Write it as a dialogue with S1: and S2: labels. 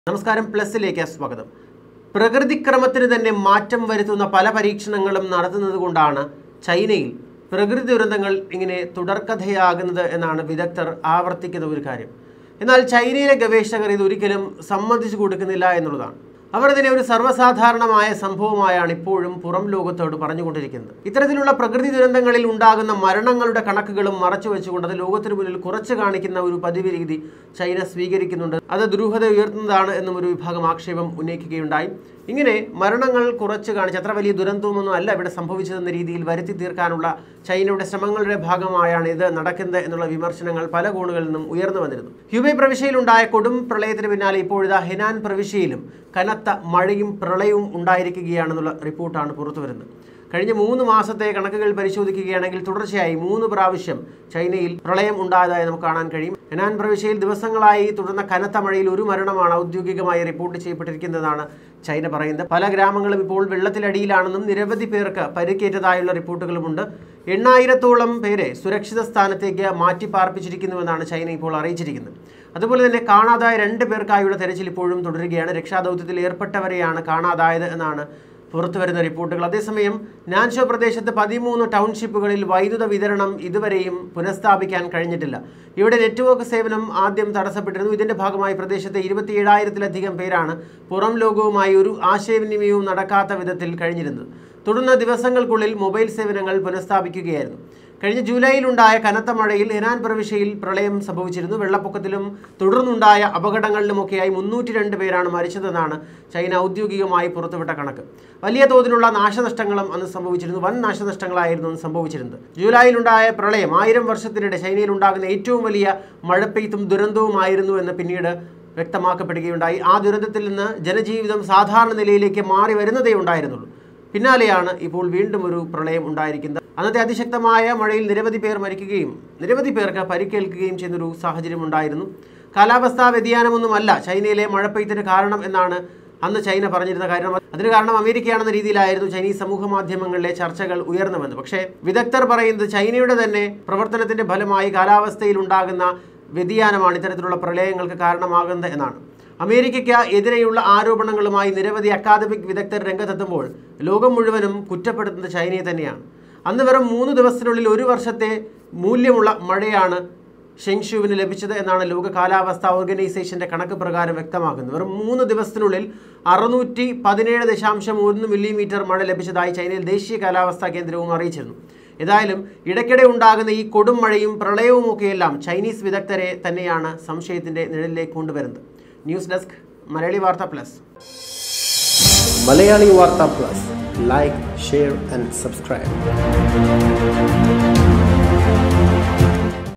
S1: നമസ്കാരം പ്ലസിലേക്ക് സ്വാഗതം പ്രകൃതിക്രമത്തിന് തന്നെ മാറ്റം വരുത്തുന്ന പല പരീക്ഷണങ്ങളും നടത്തുന്നത് കൊണ്ടാണ് ചൈനയിൽ പ്രകൃതി ദുരന്തങ്ങൾ ഇങ്ങനെ തുടർക്കഥയാകുന്നത് എന്നാണ് വിദഗ്ധർ ആവർത്തിക്കുന്ന ഒരു കാര്യം എന്നാൽ ചൈനയിലെ ഗവേഷകർ ഇത് ഒരിക്കലും സമ്മതിച്ചു കൊടുക്കുന്നില്ല എന്നുള്ളതാണ് അവർ ഇതിനെ ഒരു സർവ്വസാധാരണമായ സംഭവമായാണ് ഇപ്പോഴും പുറം ലോകത്തോട് പറഞ്ഞുകൊണ്ടിരിക്കുന്നത് ഇത്തരത്തിലുള്ള പ്രകൃതി ദുരന്തങ്ങളിൽ ഉണ്ടാകുന്ന മരണങ്ങളുടെ കണക്കുകളും മറച്ചു വെച്ചുകൊണ്ട് അത് ലോകത്തിന് മുന്നിൽ കുറച്ച് കാണിക്കുന്ന ഒരു പതിവ് രീതി ചൈന സ്വീകരിക്കുന്നുണ്ട് അത് ദുരൂഹത ഉയർത്തുന്നതാണ് എന്നും ഒരു വിഭാഗം ആക്ഷേപം ഉന്നയിക്കുകയുണ്ടായി ഇങ്ങനെ മരണങ്ങൾ കുറച്ച് കാണിച്ച് അത്ര വലിയ ദുരന്തമൊന്നും അല്ല ഇവിടെ സംഭവിച്ചതെന്ന രീതിയിൽ വരുത്തി തീർക്കാനുള്ള ചൈനയുടെ ശ്രമങ്ങളുടെ ഭാഗമായാണ് ഇത് നടക്കുന്നത് എന്നുള്ള വിമർശനങ്ങൾ പല കോണുകളിൽ നിന്നും ഉയർന്നു വന്നിരുന്നു ഹ്യൂബൈ പ്രവിശ്യയിലുണ്ടായ കൊടും പ്രളയത്തിന് പിന്നാലെ ഇപ്പോഴിതാ ഹെനാൻ പ്രവിശ്യയിലും കനത്ത മഴയും പ്രളയവും ഉണ്ടായിരിക്കുകയാണെന്നുള്ള റിപ്പോർട്ടാണ് പുറത്തുവരുന്നത് കഴിഞ്ഞ മൂന്ന് മാസത്തെ കണക്കുകൾ പരിശോധിക്കുകയാണെങ്കിൽ തുടർച്ചയായി മൂന്ന് പ്രാവശ്യം ചൈനയിൽ പ്രളയം ഉണ്ടായതായി നമുക്ക് കാണാൻ കഴിയും ഹെനാൻ പ്രവിശ്യയിൽ ദിവസങ്ങളായി തുടർന്ന കനത്ത മഴയിൽ ഒരു മരണമാണ് ഔദ്യോഗികമായി റിപ്പോർട്ട് ചെയ്യപ്പെട്ടിരിക്കുന്നതാണ് ചൈന പറയുന്നത് പല ഗ്രാമങ്ങളും ഇപ്പോൾ വെള്ളത്തിലടിയിലാണെന്നും നിരവധി പേർക്ക് പരിക്കേറ്റതായുള്ള റിപ്പോർട്ടുകളുമുണ്ട് എണ്ണായിരത്തോളം പേരെ സുരക്ഷിത സ്ഥാനത്തേക്ക് മാറ്റി പാർപ്പിച്ചിരിക്കുന്നുവെന്നാണ് ചൈന ഇപ്പോൾ അറിയിച്ചിരിക്കുന്നത് അതുപോലെ തന്നെ കാണാതായ രണ്ട് പേർക്കായുള്ള തെരച്ചിൽ ഇപ്പോഴും തുടരുകയാണ് രക്ഷാദൗത്യത്തിൽ ഏർപ്പെട്ടവരെയാണ് കാണാതായത് എന്നാണ് പുറത്തുവരുന്ന റിപ്പോർട്ടുകൾ അതേസമയം നാൻഷോ പ്രദേശത്ത് പതിമൂന്ന് ടൗൺഷിപ്പുകളിൽ വൈദ്യുത വിതരണം ഇതുവരെയും പുനഃസ്ഥാപിക്കാൻ കഴിഞ്ഞിട്ടില്ല ഇവിടെ നെറ്റ്വർക്ക് സേവനം ആദ്യം തടസ്സപ്പെട്ടിരുന്നു ഇതിന്റെ ഭാഗമായി പ്രദേശത്തെ ഇരുപത്തിയേഴായിരത്തിലധികം പേരാണ് പുറം ലോകവുമായി ഒരു ആശയവിനിമയവും നടക്കാത്ത വിധത്തിൽ കഴിഞ്ഞിരുന്നത് തുടർന്ന് ദിവസങ്ങൾക്കുള്ളിൽ മൊബൈൽ സേവനങ്ങൾ പുനഃസ്ഥാപിക്കുകയായിരുന്നു കഴിഞ്ഞ ജൂലൈയിലുണ്ടായ കനത്ത മഴയിൽ ഹെനാൻ പ്രവിശ്യയിൽ പ്രളയം സംഭവിച്ചിരുന്നു വെള്ളപ്പൊക്കത്തിലും തുടർന്നുണ്ടായ അപകടങ്ങളിലുമൊക്കെയായി മുന്നൂറ്റി രണ്ട് പേരാണ് മരിച്ചതെന്നാണ് ചൈന ഔദ്യോഗികമായി പുറത്തുവിട്ട കണക്ക് വലിയ തോതിലുള്ള നാശനഷ്ടങ്ങളും അന്ന് സംഭവിച്ചിരുന്നു വൻ നാശനഷ്ടങ്ങളായിരുന്നു അന്ന് സംഭവിച്ചിരുന്നത് ജൂലൈയിലുണ്ടായ പ്രളയം ആയിരം വർഷത്തിനിടെ ചൈനയിൽ ഉണ്ടാകുന്ന ഏറ്റവും വലിയ മഴപ്പെയ്ത്തും ദുരന്തവുമായിരുന്നു എന്ന് പിന്നീട് വ്യക്തമാക്കപ്പെടുകയുണ്ടായി ആ ദുരന്തത്തിൽ നിന്ന് ജനജീവിതം സാധാരണ നിലയിലേക്ക് മാറി വരുന്നതേ ഉണ്ടായിരുന്നുള്ളൂ പിന്നാലെയാണ് ഇപ്പോൾ വീണ്ടും ഒരു പ്രളയം ഉണ്ടായിരിക്കുന്നത് അന്നത്തെ അതിശക്തമായ മഴയിൽ നിരവധി പേർ മരിക്കുകയും നിരവധി പേർക്ക് പരിക്കേൽക്കുകയും ചെയ്യുന്നൊരു സാഹചര്യം ഉണ്ടായിരുന്നു കാലാവസ്ഥാ വ്യതിയാനമൊന്നുമല്ല ചൈനയിലെ മഴപ്പെയ്ത്തിന് കാരണം എന്നാണ് അന്ന് ചൈന പറഞ്ഞിരുന്ന കാര്യം അതിന് കാരണം അമേരിക്കയാണെന്ന രീതിയിലായിരുന്നു ചൈനീസ് സമൂഹ മാധ്യമങ്ങളിലെ ചർച്ചകൾ ഉയർന്നു വന്നത് പക്ഷേ വിദഗ്ധർ പറയുന്നത് ചൈനയുടെ തന്നെ പ്രവർത്തനത്തിന്റെ ഫലമായി കാലാവസ്ഥയിൽ ഉണ്ടാകുന്ന വ്യതിയാനമാണ് ഇത്തരത്തിലുള്ള പ്രളയങ്ങൾക്ക് കാരണമാകുന്നത് എന്നാണ് അമേരിക്കയ്ക്ക് എതിരെയുള്ള ആരോപണങ്ങളുമായി നിരവധി അക്കാദമിക് വിദഗ്ധർ രംഗത്തെത്തുമ്പോൾ ലോകം മുഴുവനും കുറ്റപ്പെടുത്തുന്നത് ചൈനയെ തന്നെയാണ് അന്ന് വെറും മൂന്ന് ദിവസത്തിനുള്ളിൽ ഒരു വർഷത്തെ മൂല്യമുള്ള മഴയാണ് ഷെങ്ഷുവിന് ലഭിച്ചത് എന്നാണ് ലോക കാലാവസ്ഥാ ഓർഗനൈസേഷന്റെ കണക്ക് പ്രകാരം വ്യക്തമാക്കുന്നത് വെറും മൂന്ന് ദിവസത്തിനുള്ളിൽ അറുന്നൂറ്റി പതിനേഴ് ദശാംശം ഒന്ന് മില്ലിമീറ്റർ മഴ ലഭിച്ചതായി ചൈനയിൽ ദേശീയ കാലാവസ്ഥാ കേന്ദ്രവും അറിയിച്ചിരുന്നു ഏതായാലും ഇടയ്ക്കിടെ ഉണ്ടാകുന്ന ഈ കൊടും മഴയും പ്രളയവും ഒക്കെയെല്ലാം ചൈനീസ് വിദഗ്ധരെ തന്നെയാണ് സംശയത്തിന്റെ നിഴലിലേക്ക് കൊണ്ടുവരുന്നത് ന്യൂസ് ഡെസ്ക് മലയാളി വാർത്ത പ്ലസ്
S2: മലയാളി വാർത്ത plus like share and subscribe